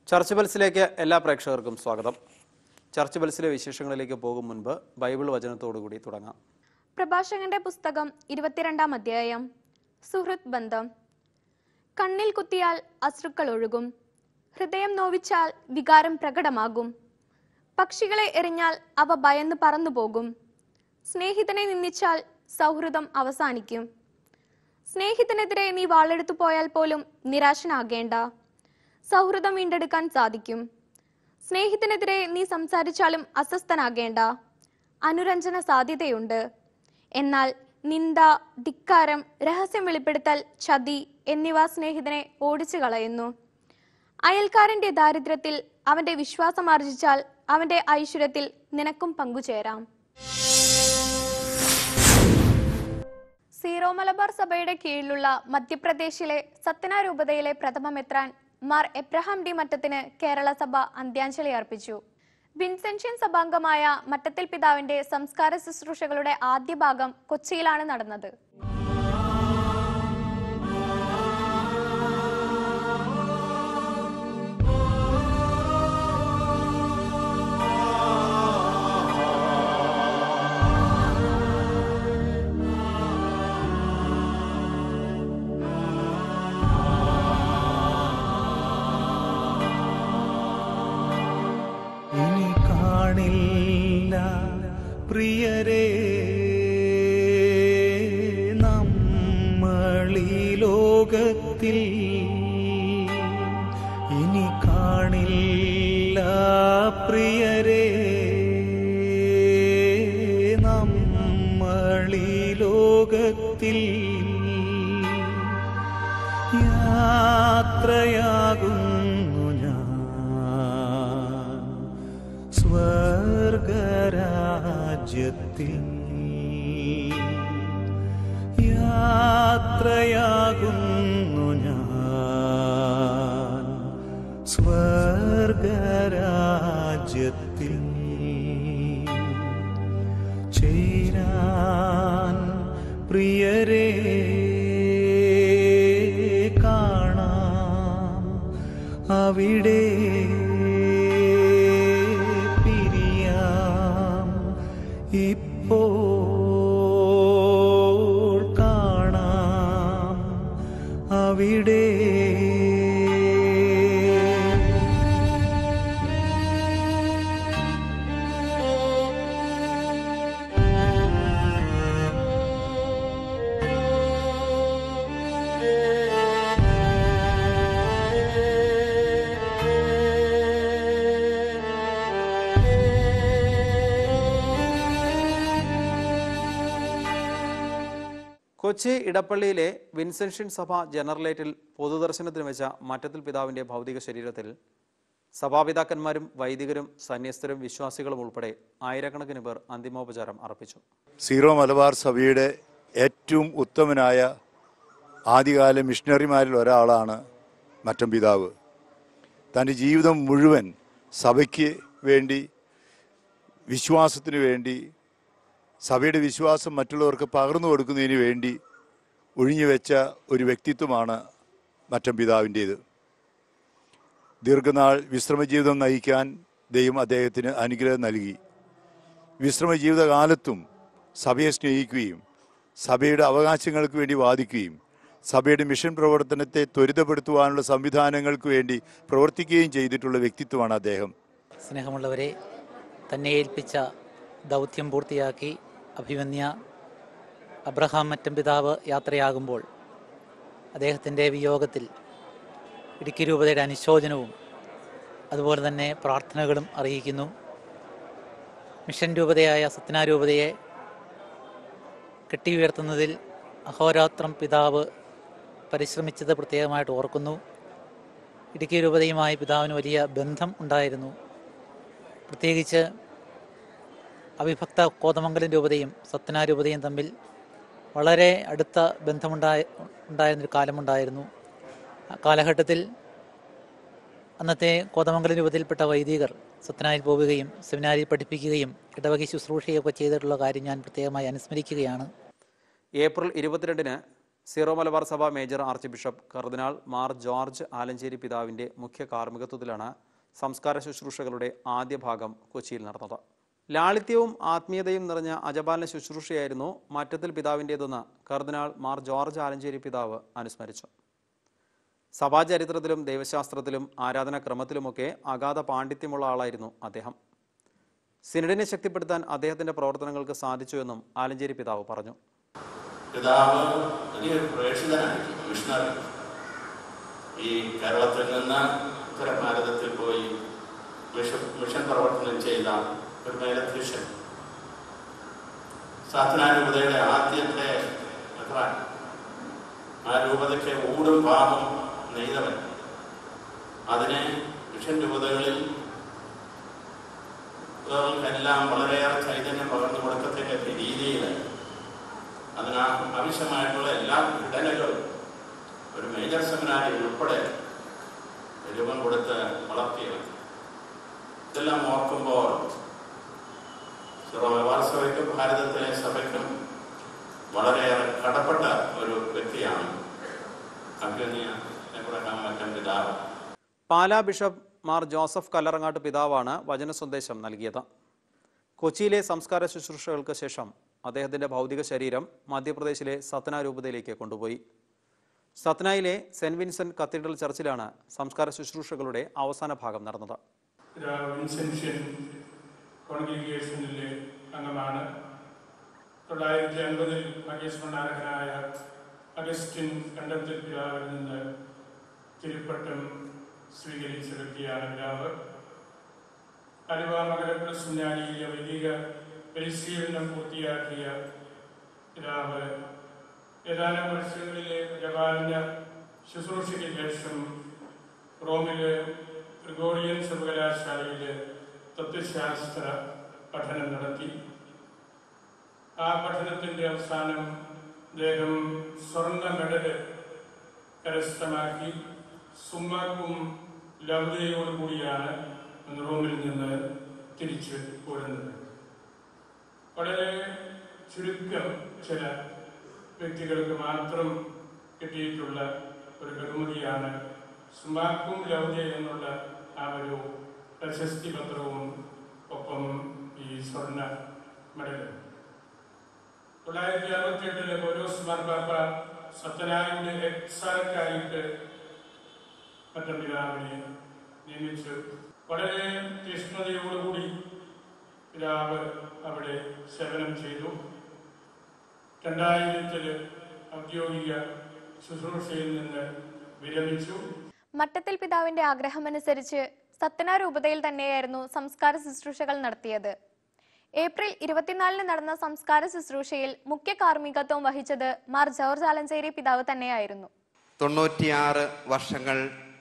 church ബൽസിലേക്ക് എല്ലാ പ്രേക്ഷകർക്കും സ്വാഗതം ചർച്ച് ബൽസിലെ വിശേഷങ്ങളിലേക്ക് പോകും മുൻപ് ബൈബിൾ വചനത്തോടുകൂടി തുടങ്ങാം പ്രഭാഷകന്റെ പുസ്തകം ഇരുപത്തിരണ്ടാം അധ്യായം സുഹൃത്ത് ബന്ധം കണ്ണിൽ കുത്തിയാൽ അശ്രുക്കൾ ഒഴുകും ഹൃദയം നോവിച്ചാൽ വികാരം പ്രകടമാകും പക്ഷികളെ എറിഞ്ഞാൽ അവ ഭയന്ന് പറന്നു പോകും സ്നേഹിതനെ നിന്ദിച്ചാൽ സൗഹൃദം അവസാനിക്കും സ്നേഹിതനെതിരെ നീ വാളെടുത്തു പോയാൽ പോലും നിരാശനാകേണ്ട സൗഹൃദം വീണ്ടെടുക്കാൻ സാധിക്കും സ്നേഹിതനെതിരെ നീ സംസാരിച്ചാലും അസ്വസ്ഥനാകേണ്ട അനുരഞ്ജന സാധ്യതയുണ്ട് എന്നാൽ നിന്ദ ധിക്കാരം രഹസ്യം വെളിപ്പെടുത്തൽ ചതി എന്നിവ സ്നേഹിതനെ ഓടിച്ചു കളയുന്നു അയൽക്കാരന്റെ ദാരിദ്ര്യത്തിൽ അവന്റെ വിശ്വാസം ആർജിച്ചാൽ അവന്റെ ഐശ്വര്യത്തിൽ നിനക്കും പങ്കുചേരാം സീറോ മലബാർ സഭയുടെ കീഴിലുള്ള മധ്യപ്രദേശിലെ സത്തന രൂപതയിലെ പ്രഥമ മെത്രാൻ മാർ എബ്രഹാം ഡി മറ്റത്തിന് കേരള സഭ അന്ത്യാഞ്ജലി അർപ്പിച്ചു വിൻസെൻഷ്യൻ സഭാംഗമായ മറ്റത്തിൽ പിതാവിന്റെ സംസ്കാര ശുശ്രൂഷകളുടെ ആദ്യ ഭാഗം കൊച്ചിയിലാണ് നടന്നത് ഇനി കാണില്ല പ്രിയരെ നമ്മളീ ലോകത്തിൽ ഇനി കാണില്ല പ്രിയരെ നമ്മളീ ലോകത്തിൽ യാത്രയാകുന്നു ഞാൻ സ്വർഗരാജ്യത്തിൽ യാത്രയാകുന്നു ഞാൻ സ്വർഗരാജ്യത്തിൽ ചേരാൻ പ്രിയരെ കാണാം അവിടെ പിരിയാം ഇപ്പോൾ കാണാം അവിടെ കൊച്ചി ഇടപ്പള്ളിയിലെ വിൻസെൻഷ്യൻ സഭ ജനറലേറ്റിൽ പൊതുദർശനത്തിന് വെച്ച മറ്റത്തിൽ പിതാവിന്റെ ഭൗതിക ശരീരത്തിൽ സഭാപിതാക്കന്മാരും വൈദികരും സന്യസ്തരും വിശ്വാസികളും ഉൾപ്പെടെ ആയിരക്കണക്കിന് പേർ അന്തിമോപചാരം അർപ്പിച്ചു സീറോ മലബാർ സഭയുടെ ഏറ്റവും ഉത്തമനായ ആദ്യകാല മിഷണറിമാരിൽ ഒരാളാണ് മറ്റം പിതാവ് തൻ്റെ ജീവിതം മുഴുവൻ സഭയ്ക്ക് വേണ്ടി വിശ്വാസത്തിന് വേണ്ടി സഭയുടെ വിശ്വാസം മറ്റുള്ളവർക്ക് പകർന്നു കൊടുക്കുന്നതിന് വേണ്ടി ഒഴിഞ്ഞുവെച്ച ഒരു വ്യക്തിത്വമാണ് മറ്റം പിതാവിൻ്റേത് ദീർഘനാൾ വിശ്രമജീവിതം നയിക്കാൻ ദൈവം അദ്ദേഹത്തിന് അനുഗ്രഹം നൽകി വിശ്രമജീവിതകാലത്തും സഭയെ സ്നേഹിക്കുകയും സഭയുടെ അവകാശങ്ങൾക്ക് വേണ്ടി വാദിക്കുകയും സഭയുടെ മിഷൻ പ്രവർത്തനത്തെ ത്വരിതപ്പെടുത്തുവാനുള്ള സംവിധാനങ്ങൾക്ക് വേണ്ടി പ്രവർത്തിക്കുകയും ചെയ്തിട്ടുള്ള വ്യക്തിത്വമാണ് അദ്ദേഹം സ്നേഹമുള്ളവരെ തന്നെ ഏൽപ്പിച്ച ദൗത്യം പൂർത്തിയാക്കി അഭിമന്യ അബ്രഹാം മറ്റം പിതാവ് യാത്രയാകുമ്പോൾ അദ്ദേഹത്തിൻ്റെ വിയോഗത്തിൽ ഇടുക്കി രൂപതയുടെ അനുശോചനവും അതുപോലെ തന്നെ പ്രാർത്ഥനകളും അറിയിക്കുന്നു മിഷൻ രൂപതയായ സത്യനാരൂപതയെ കെട്ടിയുയർത്തുന്നതിൽ അഹോരാത്രം പിതാവ് പരിശ്രമിച്ചത് പ്രത്യേകമായിട്ട് ഓർക്കുന്നു ഇടുക്കി രൂപതയുമായി പിതാവിന് വലിയ ബന്ധം ഉണ്ടായിരുന്നു പ്രത്യേകിച്ച് അവിഭക്ത കോതമംഗലം രൂപതയും സത്യനാ രൂപതയും തമ്മിൽ വളരെ അടുത്ത ബന്ധമുണ്ടായ ഉണ്ടായിരുന്നൊരു കാലമുണ്ടായിരുന്നു ആ കാലഘട്ടത്തിൽ അന്നത്തെ കോതമംഗലം രൂപതയിൽപ്പെട്ട വൈദികർ സത്യനായിൽ പോവുകയും സെമിനാരിൽ പഠിപ്പിക്കുകയും ഇടവകി ശുശ്രൂഷയൊക്കെ ചെയ്തിട്ടുള്ള കാര്യം ഞാൻ പ്രത്യേകമായി അനുസ്മരിക്കുകയാണ് ഏപ്രിൽ ഇരുപത്തിരണ്ടിന് സീറോ മലബാർ സഭ major archbishop cardinal Mar George Alencherry പിതാവിന്റെ മുഖ്യ കാർമ്മികത്വത്തിലാണ് സംസ്കാര ശുശ്രൂഷകളുടെ ആദ്യ ഭാഗം കൊച്ചിയിൽ നടന്നത് ലാളിത്യവും ആത്മീയതയും നിറഞ്ഞ അജപാലന ശുശ്രൂഷയായിരുന്നു മറ്റത്തിൽ പിതാവിൻ്റേതെന്ന് കർദിനാൾ മാർ ജോർജ് ആലഞ്ചേരി പിതാവ് അനുസ്മരിച്ചു സഭാചരിത്രത്തിലും ദൈവശാസ്ത്രത്തിലും ആരാധനാക്രമത്തിലുമൊക്കെ അഗാധ പാണ്ഡിത്യമുള്ള ആളായിരുന്നു അദ്ദേഹം സിനഡിനെ ശക്തിപ്പെടുത്താൻ അദ്ദേഹത്തിന്റെ പ്രവർത്തനങ്ങൾക്ക് സാധിച്ചുവെന്നും ആലഞ്ചേരി പിതാവ് പറഞ്ഞു പിതാവ് വലിയൊരു പ്രേക്ഷിതനായിരുന്നു മിഷണറി ഈ കേരളത്തിൽ നിന്ന് ഉത്തര ഭാരതത്തിൽ പോയി മിഷൻ മിഷൻ പ്രവർത്തനം ചെയ്ത ഒരു മേലധ്യക്ഷൻ സാധനാരൂപതയുടെ ആദ്യത്തെ മെത്രാൻ ആ രൂപതയ്ക്ക് ഊടും പാപം നെയ്തവൻ അതിനെ മിഷൻ രൂപതകളിൽ എല്ലാം വളരെയേറെ ചൈതന്യം പകർന്നു കൊടുക്കത്തക്ക രീതിയിൽ അതിന് ആവശ്യമായിട്ടുള്ള എല്ലാ ഘടനകളും ഒരു മേജർ സെമിനാരി ഉൾപ്പെടെ രൂപം കൊടുത്ത് വളർത്തിയത് ഇതെല്ലാം ഓർക്കുമ്പോൾ മലബാർ സഭയ്ക്കും ഭാരതത്തിലെ സഭയ്ക്കും വളരെയേറെ കടപ്പെട്ട ഒരു വ്യക്തിയാണ് അഭ്യന്യ എബ്രഹാം മറ്റം പിതാവ് പാലാ ബിഷപ്പ് മാർ ജോസഫ് കല്ലറങ്ങാട്ട് പിതാവാണ് വചന സന്ദേശം നൽകിയത് കൊച്ചിയിലെ സംസ്കാര ശുശ്രൂഷകൾക്ക് ശേഷം അദ്ദേഹത്തിന്റെ ഭൗതിക ശരീരം മധ്യപ്രദേശിലെ സത്ന രൂപതയിലേക്ക് കൊണ്ടുപോയി സത്നയിലെ സെന്റ് വിൻസെന്റ് കത്തീഡ്രൽ ചർച്ചിലാണ് സംസ്കാര ശുശ്രൂഷകളുടെ അവസാന ഭാഗം നടന്നത് വിൻസെൻഷ്യൻ കോൺഗ്രിഗേഷനിലെ അംഗമാണ് തൊള്ളായിരത്തി അൻപതിൽ മകേശ്വരനാരകനായ അഗസ്റ്റിൻ കണ്ടത്തിൽ പിതാവിൽ നിന്ന് തിരുപ്പട്ടം സ്വീകരിച്ച വ്യക്തിയാണ് പിതാവ് അലുവ മകരപ്പുര സുഞ്ഞാലിയിലെ വൈദിക പരിശീലനം പൂർത്തിയാക്കിയ പിതാവ് ഏതാനും വർഷങ്ങളിലെ ജപാലിന ശുശ്രൂഷയ്ക്ക് ശേഷം റോമിലെ ഗ്രിഗോറിയൻ സർവകലാശാലയിലെ തത്വശാസ്ത്ര പഠനം നടത്തി ആ പഠനത്തിന്റെ അവസാനം അദ്ദേഹം സ്വർണ്ണ മെഡല് കരസ്ഥമാക്കി സുമ്മാക്കും ലവ്ലിയോടുകൂടിയാണ് റോമിൽ നിന്ന് തിരിച്ച് പോരുന്നത് വളരെ ചുരുക്കം ചില വ്യക്തികൾക്ക് മാത്രം കിട്ടിയിട്ടുള്ള ഒരു ബഹുമതിയാണ് സുമാക്കും ലൗദ്യ എന്നുള്ള ആ ഒരു പ്രശസ്തി പത്രവും ഒപ്പം ഈ സ്വർണ്ണ മെഡലും തൊള്ളായിരത്തി അറുപത്തി എട്ടിലെ പൗലോസ് മാർപ്പാപ്പ സത്യനാരായണന്റെ എക്സാർക്കായിട്ട് മറ്റം പിതാവിനെ നിയമിച്ചു വളരെ തീഷ്ണതയോടുകൂടി പിതാവ് അവിടെ സേവനം ചെയ്തു രണ്ടായിരത്തില് ഔദ്യോഗിക ശുശ്രൂഷയിൽ നിന്ന് വിരമിച്ചു മട്ടത്തിൽ പിതാവിന്റെ ആഗ്രഹമനുസരിച്ച് സത്തന രൂപതയിൽ തന്നെയായിരുന്നു സംസ്കാര ശുശ്രൂഷകൾ നടത്തിയത് ഏപ്രിൽ ഇരുപത്തിനാലിന് നടന്ന സംസ്കാര ശുശ്രൂഷയിൽ മുഖ്യ കാർമ്മികത്വം വഹിച്ചത് മാർ ജോർജ് ആലഞ്ചേരി പിതാവ് തന്നെയായിരുന്നു തൊണ്ണൂറ്റിയാറ് വർഷങ്ങൾ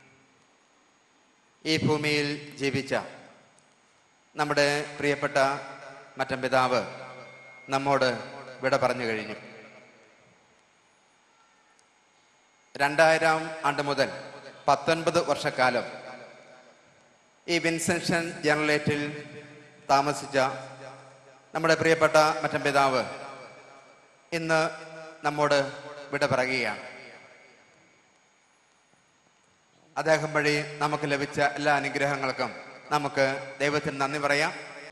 ഈ ഭൂമിയിൽ ജീവിച്ച നമ്മുടെ പ്രിയപ്പെട്ട മറ്റം പിതാവ് നമ്മോട് വിട പറഞ്ഞു കഴിഞ്ഞു രണ്ടായിരം ആണ്ട് മുതൽ പത്തൊൻപത് വർഷക്കാലം ഈ വിൻസെൻഷൻ ജനറലേറ്റിൽ താമസിച്ച നമ്മുടെ പ്രിയപ്പെട്ട മറ്റം പിതാവ് ഇന്ന് നമ്മോട് വിട പറയുകയാണ് അദ്ദേഹം വഴി നമുക്ക് ലഭിച്ച എല്ലാ അനുഗ്രഹങ്ങൾക്കും നമുക്ക് ദൈവത്തിന് നന്ദി പറയാം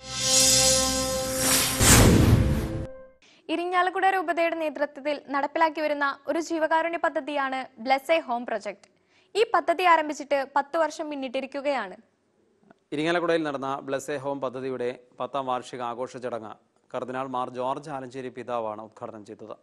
ഇരിങ്ങാലക്കുട രൂപതയുടെ നേതൃത്വത്തിൽ നടപ്പിലാക്കി വരുന്ന ഒരു ജീവകാരുണ്യ പദ്ധതിയാണ് ബ്ലെസ് എ ഹോം പ്രൊജക്ട് ഈ പദ്ധതി ആരംഭിച്ചിട്ട് പത്ത് വർഷം പിന്നിട്ടിരിക്കുകയാണ് ഇരിങ്ങാലക്കുടയിൽ നടന്ന ബ്ലസ് എ ഹോം പദ്ധതിയുടെ പത്താം വാർഷിക ആഘോഷ ചടങ്ങ് കർദിനാൾ മാർ ജോർജ് ആലഞ്ചേരി പിതാവാണ് ഉദ്ഘാടനം ചെയ്തത്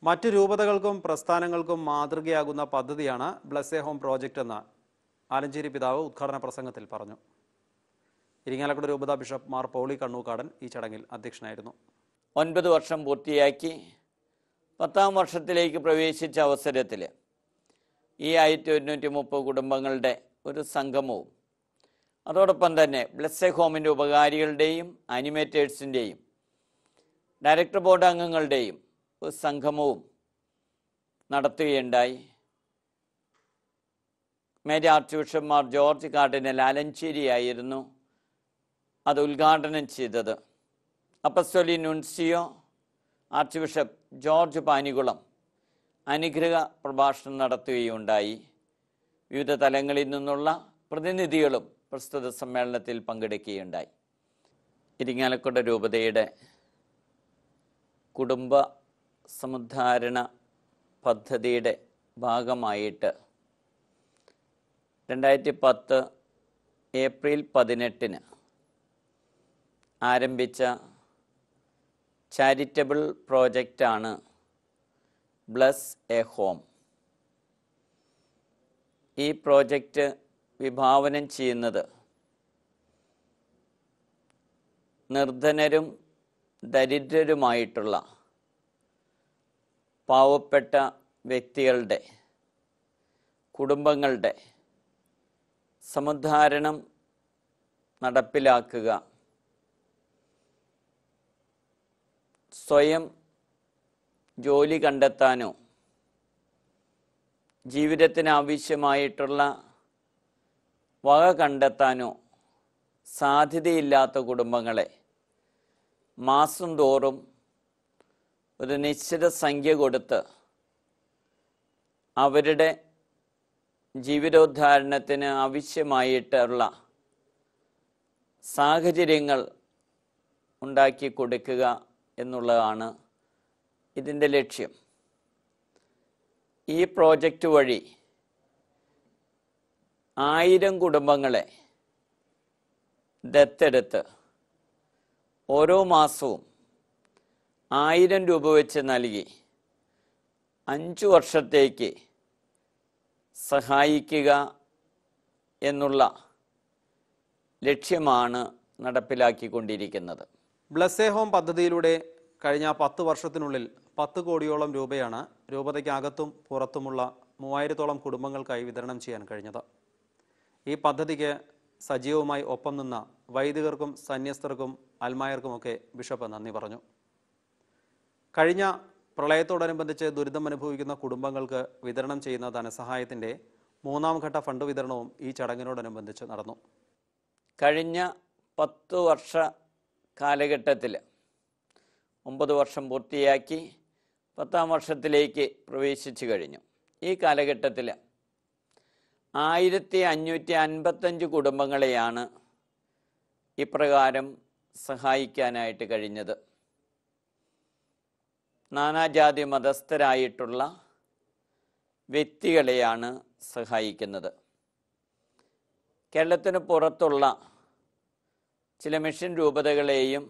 മറ്റ് രൂപതകൾക്കും പ്രസ്ഥാനങ്ങൾക്കും മാതൃകയാകുന്ന പദ്ധതിയാണ് ബ്ലസ് എ ഹോം പ്രോജക്റ്റ് എന്ന് ആലഞ്ചേരി പിതാവ് ഉദ്ഘാടന പ്രസംഗത്തിൽ പറഞ്ഞു ഇരിങ്ങാലക്കുട രൂപത ബിഷപ്പ് മാർ പോളി കണ്ണൂക്കാടൻ ഈ ചടങ്ങിൽ അധ്യക്ഷനായിരുന്നു ഒൻപത് വർഷം പൂർത്തിയാക്കി പത്താം വർഷത്തിലേക്ക് പ്രവേശിച്ച അവസരത്തിൽ ഈ ആയിരത്തി ഒരുന്നൂറ്റി മുപ്പത് കുടുംബങ്ങളുടെ ഒരു സംഗമവും അതോടൊപ്പം തന്നെ ബ്ലസ് എ ഹോമിൻ്റെ ഉപകാരികളുടെയും അനിമേറ്റേഴ്സിൻ്റെയും ഡയറക്ടർ ബോർഡ് അംഗങ്ങളുടെയും ഒരു സംഗമവും നടത്തുകയുണ്ടായി major archbishop Mar George cardinal ആലഞ്ചേരിയായിരുന്നു അത് ഉദ്ഘാടനം ചെയ്തത് apostolic nuncio archbishop George Panikulam അനുഗ്രഹ പ്രഭാഷണം നടത്തുകയുണ്ടായി വിവിധ തലങ്ങളിൽ നിന്നുള്ള പ്രതിനിധികളും പ്രസ്തുത സമ്മേളനത്തിൽ പങ്കെടുക്കുകയുണ്ടായി ഇരിങ്ങാലക്കുട രൂപതയുടെ കുടുംബ സമുദ്ധാരണ പദ്ധതിയുടെ ഭാഗമായിട്ട് രണ്ടായിരത്തി പത്ത് ഏപ്രിൽ പതിനെട്ടിന് ആരംഭിച്ച ചാരിറ്റബിൾ പ്രോജക്റ്റാണ് ബ്ലസ് എ ഹോം ഈ പ്രോജക്റ്റ് വിഭാവനം ചെയ്യുന്നത് നിർധനരും ദരിദ്രരുമായിട്ടുള്ള പാവപ്പെട്ട വ്യക്തികളുടെ കുടുംബങ്ങളുടെ സമുദ്ധാരണം നടപ്പിലാക്കുക സ്വയം ജോലി കണ്ടെത്താനോ ജീവിതത്തിന് ആവശ്യമായിട്ടുള്ള വക കണ്ടെത്താനോ സാധ്യതയില്ലാത്ത കുടുംബങ്ങളെ മാസം തോറും ഒരു നിശ്ചിത സംഖ്യ കൊടുത്ത് അവരുടെ ജീവിതോദ്ധാരണത്തിന് ആവശ്യമായിട്ടുള്ള സാഹചര്യങ്ങൾ ഉണ്ടാക്കി കൊടുക്കുക എന്നുള്ളതാണ് ഇതിൻ്റെ ലക്ഷ്യം ഈ പ്രോജക്റ്റ് വഴി ആയിരം കുടുംബങ്ങളെ ദത്തെടുത്ത് ഓരോ മാസവും ആയിരം രൂപ വെച്ച് നൽകി അഞ്ചു വർഷത്തേക്ക് സഹായിക്കുക എന്നുള്ള ലക്ഷ്യമാണ് നടപ്പിലാക്കിക്കൊണ്ടിരിക്കുന്നത് ബ്ലസ് എ ഹോം പദ്ധതിയിലൂടെ കഴിഞ്ഞ പത്ത് വർഷത്തിനുള്ളിൽ പത്ത് കോടിയോളം രൂപയാണ് രൂപതയ്ക്കകത്തും പുറത്തുമുള്ള മൂവായിരത്തോളം കുടുംബങ്ങൾക്കായി വിതരണം ചെയ്യാൻ കഴിഞ്ഞത് ഈ പദ്ധതിക്ക് സജീവമായി ഒപ്പം നിന്ന വൈദികർക്കും സന്യസ്തർക്കും അൽമായർക്കുമൊക്കെ ബിഷപ്പ് നന്ദി പറഞ്ഞു കഴിഞ്ഞ പ്രളയത്തോടനുബന്ധിച്ച് ദുരിതം അനുഭവിക്കുന്ന കുടുംബങ്ങൾക്ക് വിതരണം ചെയ്യുന്ന ധനസഹായത്തിൻ്റെ മൂന്നാം ഘട്ട ഫണ്ട് വിതരണവും ഈ ചടങ്ങിനോടനുബന്ധിച്ച് നടന്നു കഴിഞ്ഞ പത്ത് വർഷ കാലഘട്ടത്തിൽ ഒമ്പത് വർഷം പൂർത്തിയാക്കി പത്താം വർഷത്തിലേക്ക് പ്രവേശിച്ചു കഴിഞ്ഞു ഈ കാലഘട്ടത്തിൽ ആയിരത്തി അഞ്ഞൂറ്റി അൻപത്തഞ്ച് കുടുംബങ്ങളെയാണ് ഇപ്രകാരം സഹായിക്കാനായിട്ട് കഴിഞ്ഞത് നാനാജാതി മതസ്ഥരായിട്ടുള്ള വ്യക്തികളെയാണ് സഹായിക്കുന്നത് കേരളത്തിന് പുറത്തുള്ള ചില മിഷൻ രൂപതകളെയും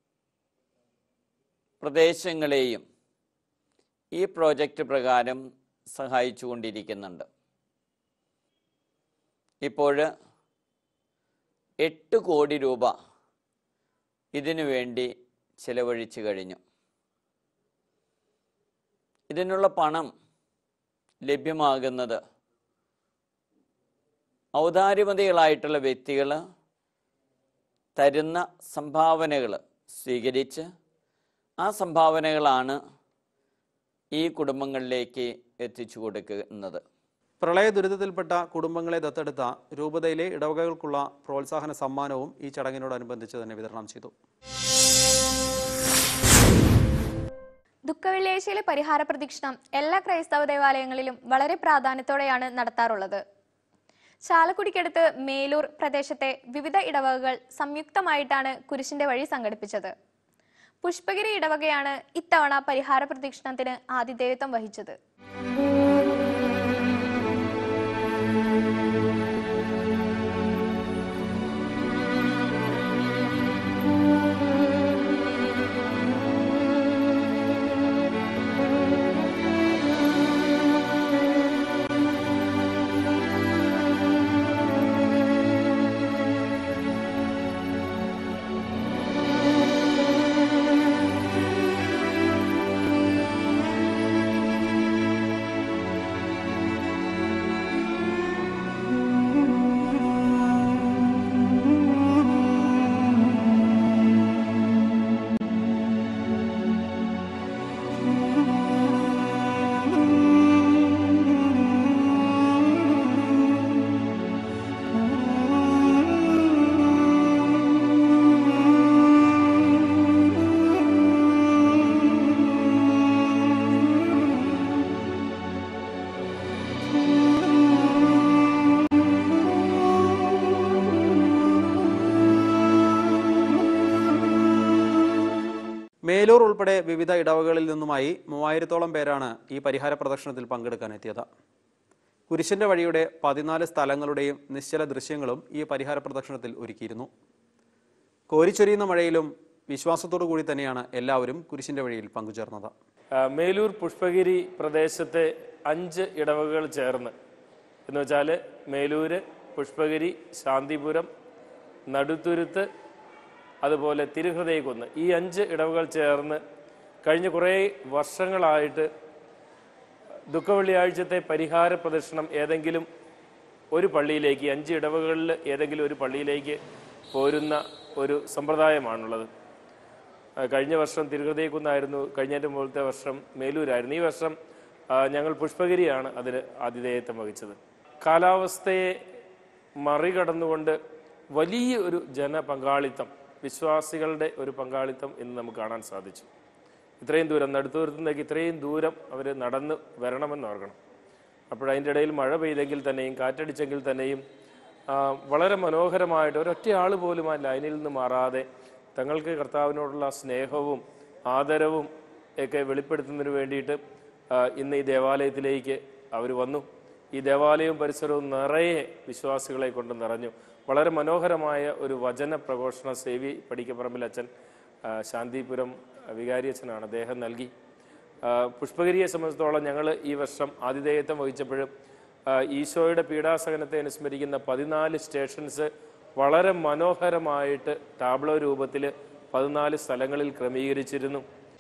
പ്രദേശങ്ങളെയും ഈ പ്രോജക്റ്റ് പ്രകാരം സഹായിച്ചു കൊണ്ടിരിക്കുന്നുണ്ട് ഇപ്പോൾ എട്ട് കോടി രൂപ ഇതിനു വേണ്ടി ചിലവഴിച്ചു കഴിഞ്ഞു ഇതിനുള്ള പണം ലഭ്യമാകുന്നത് ഔദാര്യമതികളായിട്ടുള്ള വ്യക്തികൾ തരുന്ന സംഭാവനകൾ സ്വീകരിച്ച് ആ സംഭാവനകളാണ് ഈ കുടുംബങ്ങളിലേക്ക് എത്തിച്ചു കൊടുക്കുന്നത് പ്രളയ ദുരിതത്തിൽപ്പെട്ട കുടുംബങ്ങളെ ദത്തെടുത്ത രൂപതയിലെ ഇടവകകൾക്കുള്ള പ്രോത്സാഹന സമ്മാനവും ഈ ചടങ്ങിനോടനുബന്ധിച്ച് തന്നെ വിതരണം ചെയ്തു ദുഃഖവെള്ളിയാഴ്ചയിലെ പരിഹാര പ്രദക്ഷിണം എല്ലാ ക്രൈസ്തവ ദേവാലയങ്ങളിലും വളരെ പ്രാധാന്യത്തോടെയാണ് നടത്താറുള്ളത് ചാലക്കുടിക്കടുത്ത് മേലൂർ പ്രദേശത്തെ വിവിധ ഇടവകകൾ സംയുക്തമായിട്ടാണ് കുരിശിന്റെ വഴി സംഘടിപ്പിച്ചത് പുഷ്പഗിരി ഇടവകയാണ് ഇത്തവണ പരിഹാര പ്രദക്ഷിണത്തിന് ആതിഥേയത്വം വഹിച്ചത് മേലൂർ ഉൾപ്പെടെ വിവിധ ഇടവകളിൽ നിന്നുമായി മൂവായിരത്തോളം പേരാണ് ഈ പരിഹാര പ്രദർശനത്തിൽ പങ്കെടുക്കാനെത്തിയത് കുരിശിന്റെ വഴിയുടെ പതിനാല് സ്ഥലങ്ങളുടെയും നിശ്ചല ദൃശ്യങ്ങളും ഈ പരിഹാര പ്രദർശനത്തിൽ ഒരുക്കിയിരുന്നു കോരിച്ചൊരിയുന്ന മഴയിലും വിശ്വാസത്തോടു കൂടി തന്നെയാണ് എല്ലാവരും കുരിശിന്റെ വഴിയിൽ പങ്കുചേർന്നത് ആ, മേലൂർ പുഷ്പഗിരി പ്രദേശത്തെ അഞ്ച് ഇടവകൾ ചേർന്ന് എന്ന് വെച്ചാൽ മേലൂര് പുഷ്പഗിരി ശാന്തിപുരം നടുത്തുരുത്ത് അതുപോലെ തിരുഹൃദയക്കുന്ന് ഈ അഞ്ച് ഇടവകൾ ചേർന്ന് കഴിഞ്ഞ കുറേ വർഷങ്ങളായിട്ട് ദുഃഖവെള്ളിയാഴ്ചത്തെ പരിഹാര പ്രദർശനം ഏതെങ്കിലും ഒരു പള്ളിയിലേക്ക് അഞ്ച് ഇടവകളിൽ ഏതെങ്കിലും ഒരു പള്ളിയിലേക്ക് പോരുന്ന ഒരു സമ്പ്രദായമാണുള്ളത് ആ, കഴിഞ്ഞ വർഷം തിരുഹൃദയക്കുന്നായിരുന്നു കഴിഞ്ഞതിൻ്റെ മുമ്പത്തെ വർഷം മേലൂരായിരുന്നു ഈ വർഷം ആ, ഞങ്ങൾ പുഷ്പഗിരിയാണ് അതിന് ആതിഥേയത്വം വഹിച്ചത് കാലാവസ്ഥയെ മറികടന്നുകൊണ്ട് വലിയ ഒരു ജനപങ്കാളിത്തം വിശ്വാസികളുടെ ഒരു പങ്കാളിത്തം ഇന്ന് നമുക്ക് കാണാൻ സാധിച്ചു ഇത്രയും ദൂരം നടുത്തൂരത്തുനിന്നേക്ക് ഇത്രയും ദൂരം അവർ നടന്ന് വരണമെന്ന് ഓർക്കണം അപ്പോഴതിൻ്റെ ഇടയിൽ മഴ പെയ്തെങ്കിൽ തന്നെയും കാറ്റടിച്ചെങ്കിൽ തന്നെയും ആ, വളരെ മനോഹരമായിട്ട് ഒരൊറ്റ ആൾ പോലും ആ ലൈനിൽ നിന്ന് മാറാതെ തങ്ങൾക്ക് കർത്താവിനോടുള്ള സ്നേഹവും ആദരവും ഒക്കെ വെളിപ്പെടുത്തുന്നതിന് വേണ്ടിയിട്ട് ആ, ഇന്ന് ഈ ദേവാലയത്തിലേക്ക് അവർ വന്നു ഈ ദേവാലയവും പരിസരവും നിറയെ വിശ്വാസികളെ കൊണ്ട് നിറഞ്ഞു വളരെ മനോഹരമായ ഒരു വചന പ്രഘോഷണ സേവി പടിക്കപ്പറമ്പിൽ അച്ഛൻ ആ, ശാന്തിപുരം വികാരി അച്ഛനാണ് അദ്ദേഹം നൽകി ആ, പുഷ്പഗിരിയെ സംബന്ധിച്ചിടത്തോളം ഞങ്ങൾ ഈ വർഷം ആതിഥേയത്വം വഹിച്ചപ്പോഴും ആ, ഈശോയുടെ പീഡാസഹനത്തെ അനുസ്മരിക്കുന്ന പതിനാല് സ്റ്റേഷൻസ് വളരെ മനോഹരമായിട്ട് ടാബ്ലോ രൂപത്തിൽ പതിനാല് സ്ഥലങ്ങളിൽ ക്രമീകരിച്ചിരുന്നു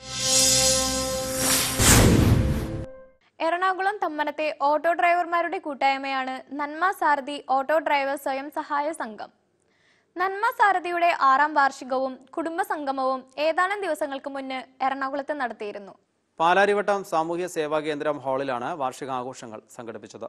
എറണാകുളം തമ്മനത്തെ ഓട്ടോ ഡ്രൈവർമാരുടെ കൂട്ടായ്മയാണ് നന്മ സാരഥി ഓട്ടോ ഡ്രൈവർ സ്വയം സഹായ സംഘം നന്മ സാരഥിയുടെ ആറാം വാർഷികവും കുടുംബ സംഗമവും ഏതാനും ദിവസങ്ങൾക്ക് മുന്ന് എറണാകുളത്ത് നടത്തിയിരുന്നു പാലാരിവട്ടം സാമൂഹ്യ സേവാ കേന്ദ്രം ഹാളിലാണ് വാർഷികാഘോഷങ്ങൾ സംഘടിപ്പിച്ചത്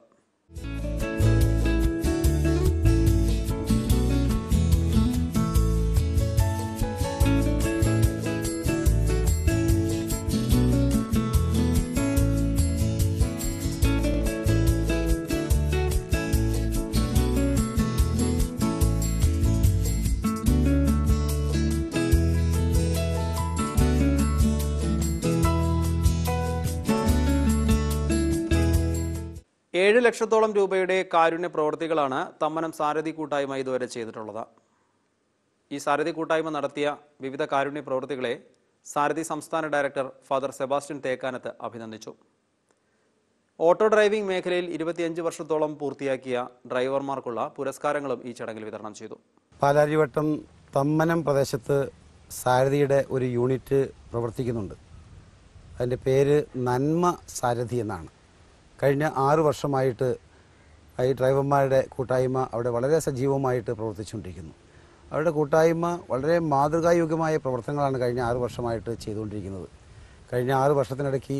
ഏഴ് ലക്ഷത്തോളം രൂപയുടെ കാരുണ്യ പ്രവൃത്തികളാണ് തമ്മനം സാരഥി കൂട്ടായ്മ ഇതുവരെ ചെയ്തിട്ടുള്ളത് ഈ സാരഥി കൂട്ടായ്മ നടത്തിയ വിവിധ കാരുണ്യ പ്രവൃത്തികളെ സാരഥി സംസ്ഥാന ഡയറക്ടർ ഫാദർ സെബാസ്റ്റ്യൻ തേക്കാനത്ത് അഭിനന്ദിച്ചു ഓട്ടോ ഡ്രൈവിംഗ് മേഖലയിൽ ഇരുപത്തിയഞ്ച് വർഷത്തോളം പൂർത്തിയാക്കിയ ഡ്രൈവർമാർക്കുള്ള പുരസ്കാരങ്ങളും ഈ ചടങ്ങിൽ വിതരണം ചെയ്തു പാലാരിവട്ടം തമ്മനം പ്രദേശത്ത് സാരഥിയുടെ ഒരു യൂണിറ്റ് പ്രവർത്തിക്കുന്നുണ്ട് അതിൻ്റെ പേര് നന്മ സാരഥി എന്നാണ് കഴിഞ്ഞ ആറ് വർഷമായിട്ട് ഈ ഡ്രൈവർമാരുടെ കൂട്ടായ്മ അവിടെ വളരെ സജീവമായിട്ട് പ്രവർത്തിച്ചുകൊണ്ടിരിക്കുന്നു അവരുടെ കൂട്ടായ്മ വളരെ മാതൃകായോഗ്യമായ പ്രവർത്തനങ്ങളാണ് കഴിഞ്ഞ ആറ് വർഷമായിട്ട് ചെയ്തുകൊണ്ടിരിക്കുന്നത് കഴിഞ്ഞ ആറ് വർഷത്തിനിടയ്ക്ക്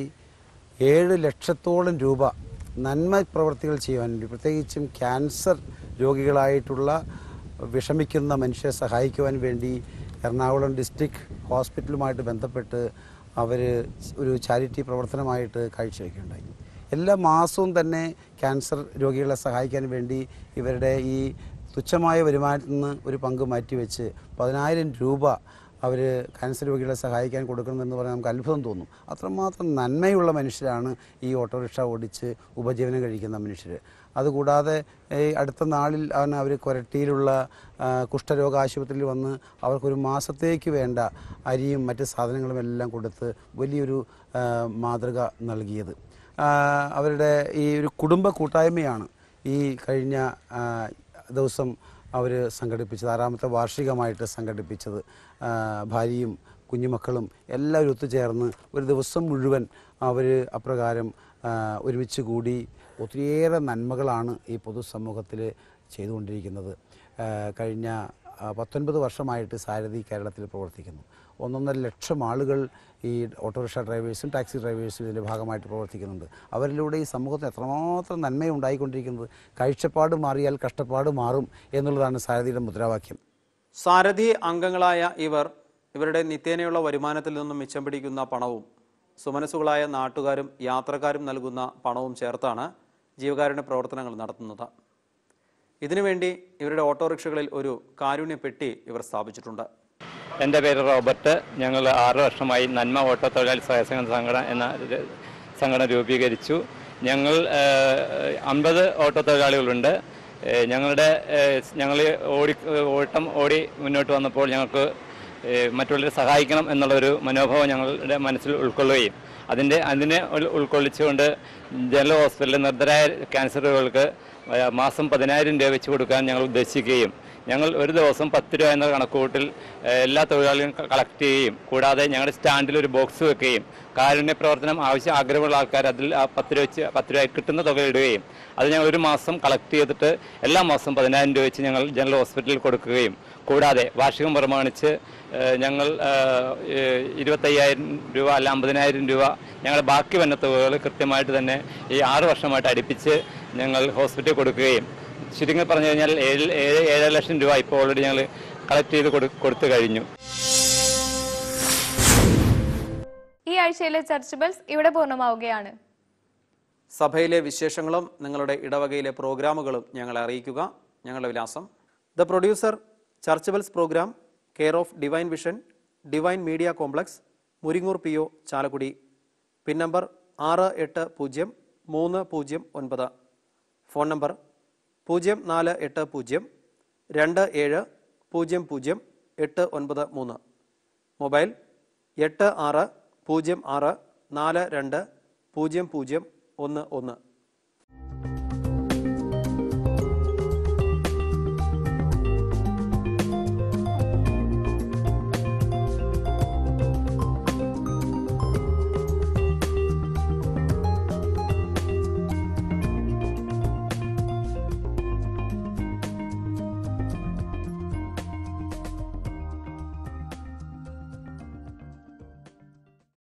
ഏഴ് ലക്ഷത്തോളം രൂപ നന്മ പ്രവർത്തികൾ ചെയ്യുവാൻ വേണ്ടി പ്രത്യേകിച്ചും ക്യാൻസർ രോഗികളായിട്ടുള്ള വിഷമിക്കുന്ന മനുഷ്യരെ സഹായിക്കുവാൻ വേണ്ടി എറണാകുളം ഡിസ്ട്രിക്ട് ഹോസ്പിറ്റലുമായിട്ട് ബന്ധപ്പെട്ട് അവർ ഒരു ചാരിറ്റി പ്രവർത്തനമായിട്ട് കാഴ്ചവെക്കുകയുണ്ടായി എല്ലാ മാസവും തന്നെ ക്യാൻസർ രോഗികളെ സഹായിക്കാൻ വേണ്ടി ഇവരുടെ ഈ തുച്ഛമായ വരുമാനത്തിൽ നിന്ന് ഒരു പങ്ക് മാറ്റിവെച്ച് പതിനായിരം രൂപ അവർ ക്യാൻസർ രോഗികളെ സഹായിക്കാൻ കൊടുക്കണമെന്ന് പറഞ്ഞാൽ നമുക്ക് അത്ഭുതം തോന്നും അത്രമാത്രം നന്മയുള്ള മനുഷ്യരാണ് ഈ ഓട്ടോറിക്ഷ ഓടിച്ച് ഉപജീവനം കഴിക്കുന്ന മനുഷ്യർ അതുകൂടാതെ ഈ അടുത്ത നാളിൽ അവൻ അവർ കൊരട്ടിയിലുള്ള ആ, കുഷ്ഠരോഗ ആശുപത്രിയിൽ വന്ന് അവർക്കൊരു മാസത്തേക്ക് വേണ്ട അരിയും മറ്റ് സാധനങ്ങളും എല്ലാം കൊടുത്ത് വലിയൊരു ആ, മാതൃക നൽകിയത് ആ, അവരുടെ ഈ ഒരു കുടുംബ കൂട്ടായ്മയാണ് ഈ കഴിഞ്ഞ ആ, ദിവസം അവർ സംഘടിപ്പിച്ചത് ആറാമത്തെ വാർഷികമായിട്ട് സംഘടിപ്പിച്ചത് ആ, ഭാര്യയും കുഞ്ഞുമക്കളും എല്ലാവരും ഒത്തുചേർന്ന് ഒരു ദിവസം മുഴുവൻ അവർ അപ്രകാരം ആ, ഒരുമിച്ച് കൂടി ഒത്തിരിയേറെ നന്മകളാണ് ഈ പൊതുസമൂഹത്തിൽ ചെയ്തുകൊണ്ടിരിക്കുന്നത് ആ, കഴിഞ്ഞ ആ, പത്തൊൻപത് വർഷമായിട്ട് സാരഥി കേരളത്തിൽ പ്രവർത്തിക്കുന്നു ഒന്നൊന്നര ലക്ഷം ആളുകൾ ഈ ഓട്ടോറിക്ഷ ഡ്രൈവേഴ്സും ടാക്സി ഡ്രൈവേഴ്സും ഇതിൻ്റെ ഭാഗമായിട്ട് പ്രവർത്തിക്കുന്നുണ്ട് അവരിലൂടെ ഈ സമൂഹത്തിന് എത്രമാത്രം നന്മയുണ്ടായിക്കൊണ്ടിരിക്കുന്നത് കാഴ്ചപ്പാട് മാറിയാൽ കഷ്ടപ്പാട് മാറും എന്നുള്ളതാണ് സാരഥിയുടെ മുദ്രാവാക്യം സാരഥി അംഗങ്ങളായ ഇവർ ഇവരുടെ നിത്യേനയുള്ള വരുമാനത്തിൽ നിന്നും മിച്ചം പിടിക്കുന്ന പണവും സുമനസുകളായ നാട്ടുകാരും യാത്രക്കാരും നൽകുന്ന പണവും ചേർത്താണ് ജീവകാരുണ്യ പ്രവർത്തനങ്ങൾ നടത്തുന്നത് ഇതിനുവേണ്ടി ഇവരുടെ ഓട്ടോറിക്ഷകളിൽ ഒരു കാരുണ്യ പെട്ടി ഇവർ സ്ഥാപിച്ചിട്ടുണ്ട് എൻ്റെ പേര് റോബർട്ട് ഞങ്ങൾ ആറ് വർഷമായി നന്മ ഓട്ടോ തൊഴിലാളി സഹകരണ സംഘടന എന്ന ഒരു സംഘടന രൂപീകരിച്ചു ഞങ്ങൾ അമ്പത് ഓട്ടോ തൊഴിലാളികളുണ്ട് ഏഹ് ഞങ്ങളുടെ ഞങ്ങൾ ഓടി ഓട്ടം ഓടി മുന്നോട്ട് വന്നപ്പോൾ ഞങ്ങൾക്ക് ഏഹ് മറ്റുള്ളവരെ സഹായിക്കണം എന്നുള്ളൊരു മനോഭാവം ഞങ്ങളുടെ മനസ്സിൽ ഉൾക്കൊള്ളുകയും അതിൻ്റെ അതിനെ ഉൾ- ഉൾക്കൊള്ളിച്ചുകൊണ്ട് ജനറൽ ഹോസ്പിറ്റലിൽ നിർദ്ധരായ ക്യാൻസർ രോഗികൾക്ക് ഏഹ് മാസം പതിനായിരം രൂപ വെച്ച് കൊടുക്കാൻ ഞങ്ങൾ ഉദ്ദേശിക്കുകയും ഞങ്ങൾ ഒരു ദിവസം പത്ത് രൂപ എന്ന കണക്കുകൂട്ടിൽ ഏഹ് എല്ലാ തൊഴിലാളികളും ക- കളക്ട് ചെയ്യുകയും കൂടാതെ ഞങ്ങളുടെ സ്റ്റാൻഡിൽ ഒരു ബോക്സ് വെക്കുകയും കാരുണ്യ പ്രവർത്തനം ആവശ്യം ആഗ്രഹമുള്ള ആൾക്കാർ അതിൽ ആ പത്ത് രൂപ വെച്ച് പത്ത് രൂപ കിട്ടുന്ന തുക ഇടുകയും അത് ഞങ്ങൾ ഒരു മാസം കളക്ട് ചെയ്തിട്ട് എല്ലാ മാസം പതിനായിരം രൂപ വെച്ച് ഞങ്ങൾ ജനറൽ ഹോസ്പിറ്റലിൽ കൊടുക്കുകയും കൂടാതെ വാർഷികം പ്രമാണിച്ച് ഏഹ് ഞങ്ങൾ ഏഹ് ഏഹ് ഇരുപത്തയ്യായിരം രൂപ അല്ല അമ്പതിനായിരം രൂപ ഞങ്ങളുടെ ബാക്കി വന്ന തുകകൾ കൃത്യമായിട്ട് തന്നെ ഈ ആറ് വർഷമായിട്ട് അടുപ്പിച്ച് ഞങ്ങൾ ഹോസ്പിറ്റലിൽ കൊടുക്കുകയും ചുരുങ്ങി പറഞ്ഞു കഴിഞ്ഞാൽ ഏഴ് ഏഴ് ഏഴര ലക്ഷം രൂപ ഇപ്പോൾ ഓൾറെഡി ഞങ്ങൾ കളക്ട് ചെയ്ത് കൊടു കൊടുത്തു കഴിഞ്ഞു ഈ ആഴ്ചയിലെ ചർച്ച് ബെൽസ് ഇവിടെ പൂർണ്ണമാവുകയാണ് സഭയിലെ വിശേഷങ്ങളും നിങ്ങളുടെ ഇടവകയിലെ പ്രോഗ്രാമുകളും ഞങ്ങളെ അറിയിക്കുക ഞങ്ങളുടെ വിലാസം the producer church bells program care of divine vision divine media complex Muringoor P O Chalakudy pin number ആറ് എട്ട് പൂജ്യം മൂന്ന് പൂജ്യം ഒൻപത് ഫോൺ നമ്പർ പൂജ്യം നാല് എട്ട് പൂജ്യം രണ്ട് ഏഴ് പൂജ്യം പൂജ്യം എട്ട് ഒൻപത് മൂന്ന് മൊബൈൽ എട്ട് ആറ് പൂജ്യം ആറ് നാല് രണ്ട് പൂജ്യം പൂജ്യം ഒന്ന് ഒന്ന്